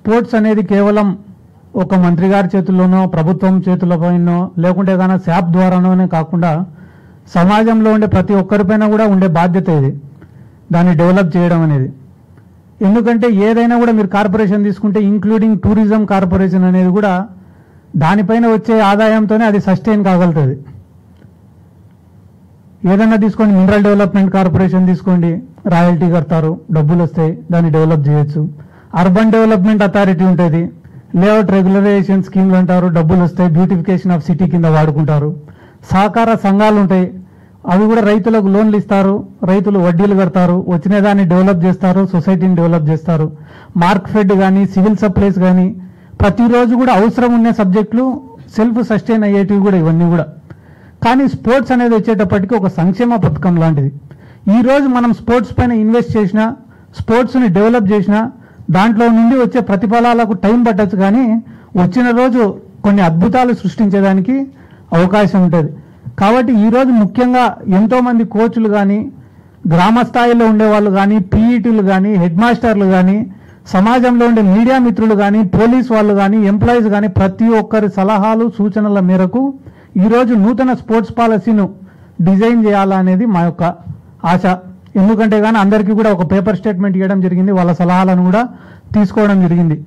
sports అనేది కేవలం ఒక మంత్రి గారి చేతుల్లోనో ప్రభుత్వం చేతులపైనో లేకుంటే కానీ శాప్ ద్వారానోనే కాకుండా సమాజంలో ఉండే ప్రతి ఒక్కరిపైన కూడా ఉండే బాధ్యత ఇది దాన్ని డెవలప్ చేయడం అనేది ఎందుకంటే ఏదైనా కూడా మీరు కార్పొరేషన్ తీసుకుంటే ఇంక్లూడింగ్ టూరిజం కార్పొరేషన్ అనేది కూడా దానిపైన వచ్చే ఆదాయంతోనే అది సస్టైన్ కాగలుగుతుంది ఏదైనా తీసుకోండి మినరల్ డెవలప్మెంట్ కార్పొరేషన్ తీసుకోండి రాయల్టీ కడతారు డబ్బులు వస్తాయి దాన్ని డెవలప్ చేయొచ్చు అర్బన్ డెవలప్మెంట్ అథారిటీ ఉంటుంది లేఅవుట్ రెగ్యులరైజేషన్ స్కీమ్లు అంటారు డబ్బులు వస్తాయి బ్యూటిఫికేషన్ ఆఫ్ సిటీ కింద వాడుకుంటారు సహకార సంఘాలు ఉంటాయి అవి కూడా రైతులకు లోన్లు ఇస్తారు రైతులు వడ్డీలు కడతారు వచ్చిన దాన్ని డెవలప్ చేస్తారు సొసైటీని డెవలప్ చేస్తారు మార్క్ ఫెడ్ కానీ సివిల్ సప్లైస్ కానీ ప్రతిరోజు కూడా అవసరం ఉన్న సబ్జెక్టులు సెల్ఫ్ సస్టైన్ అయ్యేటివి కూడా ఇవన్నీ కూడా కానీ స్పోర్ట్స్ అనేది వచ్చేటప్పటికి ఒక సంక్షేమ పథకం లాంటిది ఈ రోజు మనం స్పోర్ట్స్ పైన ఇన్వెస్ట్ చేసినా స్పోర్ట్స్ని డెవలప్ చేసినా దాంట్లో నుండి వచ్చే ప్రతిఫలాలకు టైం పట్టచ్చు కానీ వచ్చిన రోజు కొన్ని అద్భుతాలు సృష్టించేదానికి అవకాశం ఉంటుంది కాబట్టి ఈ రోజు ముఖ్యంగా ఎంతో మంది కోచ్లు కానీ గ్రామ స్థాయిలో ఉండే వాళ్ళు కానీ పీఈటీలు కానీ హెడ్ మాస్టర్లు కానీ సమాజంలో ఉండే మీడియా మిత్రులు కానీ పోలీస్ వాళ్ళు కానీ ఎంప్లాయీస్ కానీ ప్రతి ఒక్కరి సలహాలు సూచనల మేరకు ఈరోజు నూతన స్పోర్ట్స్ పాలసీను డిజైన్ చేయాలనేది మా యొక్క ఆశ ఎందుకంటే కానీ అందరికీ కూడా ఒక పేపర్ స్టేట్మెంట్ ఇవ్వడం జరిగింది వాళ్ళ సలహాలను కూడా తీసుకోవడం జరిగింది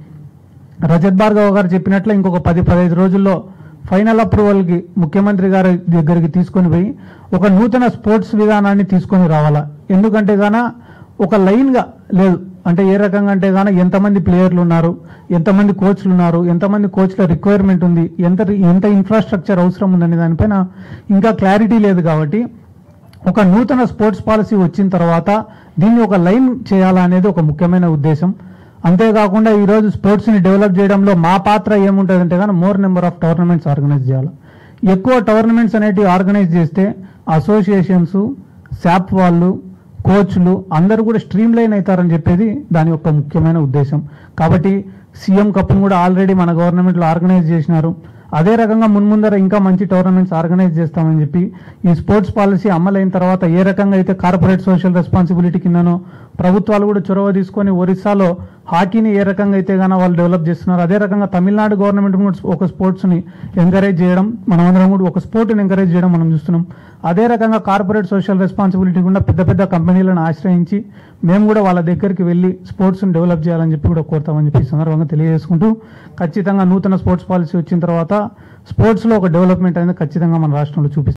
రజత్ భార్గవ్ గారు చెప్పినట్లు ఇంకొక పది పదహైదు రోజుల్లో ఫైనల్ అప్రూవల్కి ముఖ్యమంత్రి గారి దగ్గరికి తీసుకొని పోయి ఒక నూతన స్పోర్ట్స్ విధానాన్ని తీసుకొని రావాలా ఎందుకంటే గాన ఒక లైన్గా లేదు అంటే ఏ రకంగా అంటే గాన ఎంతమంది ప్లేయర్లు ఉన్నారు ఎంతమంది కోచ్లు ఉన్నారు ఎంతమంది కోచ్ల రిక్వైర్మెంట్ ఉంది ఎంత ఎంత ఇన్ఫ్రాస్ట్రక్చర్ అవసరం ఉందనే దానిపైన ఇంకా క్లారిటీ లేదు కాబట్టి ఒక నూతన స్పోర్ట్స్ పాలసీ వచ్చిన తర్వాత దీన్ని ఒక లైన్ చేయాలా అనేది ఒక ముఖ్యమైన ఉద్దేశం అంతేకాకుండా ఈరోజు స్పోర్ట్స్ని డెవలప్ చేయడంలో మా పాత్ర ఏముంటుందంటే కానీ more number of tournaments organise చేయాలి ఎక్కువ టోర్నమెంట్స్ అనేటివి ఆర్గనైజ్ చేస్తే అసోసియేషన్స్ శాప్ వాళ్ళు కోచ్లు అందరూ కూడా స్ట్రీమ్ లైన్ అవుతారని చెప్పేది దాని యొక్క ముఖ్యమైన ఉద్దేశం కాబట్టి సీఎం కప్ను కూడా ఆల్రెడీ మన గవర్నమెంట్లో ఆర్గనైజ్ చేసినారు అదే రకంగా మున్ముందర ఇంకా మంచి టోర్నమెంట్స్ ఆర్గనైజ్ చేస్తామని చెప్పి ఈ స్పోర్ట్స్ పాలసీ అమలైన తర్వాత ఏ రకంగా అయితే కార్పొరేట్ సోషల్ రెస్పాన్సిబిలిటీ కిందనో ప్రభుత్వాలు కూడా చొరవ తీసుకొని ఒరిస్సాలో హాకీని ఏ రకంగా అయితే గానో వాళ్ళు డెవలప్ చేస్తున్నారు అదే రకంగా తమిళనాడు గవర్నమెంట్ కూడా ఒక స్పోర్ట్స్ని ఎంకరేజ్ చేయడం మనమందరం కూడా ఒక స్పోర్ట్ని ఎంకరేజ్ చేయడం మనం చూస్తున్నాం అదే రకంగా కార్పొరేట్ సోషల్ రెస్పాన్సిబిలిటీ కూడా పెద్ద పెద్ద కంపెనీలను ఆశ్రయించి మేము కూడా వాళ్ళ దగ్గరికి వెళ్ళి స్పోర్ట్స్ని డెవలప్ చేయాలని చెప్పి కూడా కోరుతామని చెప్పి ఈ సందర్భంగా తెలియజేసుకుంటూ ఖచ్చితంగా నూతన స్పోర్ట్స్ పాలసీ వచ్చిన తర్వాత స్పోర్ట్స్లో ఒక డెవలప్మెంట్ అనేది ఖచ్చితంగా మన రాష్ట్రంలో చూపిస్తాం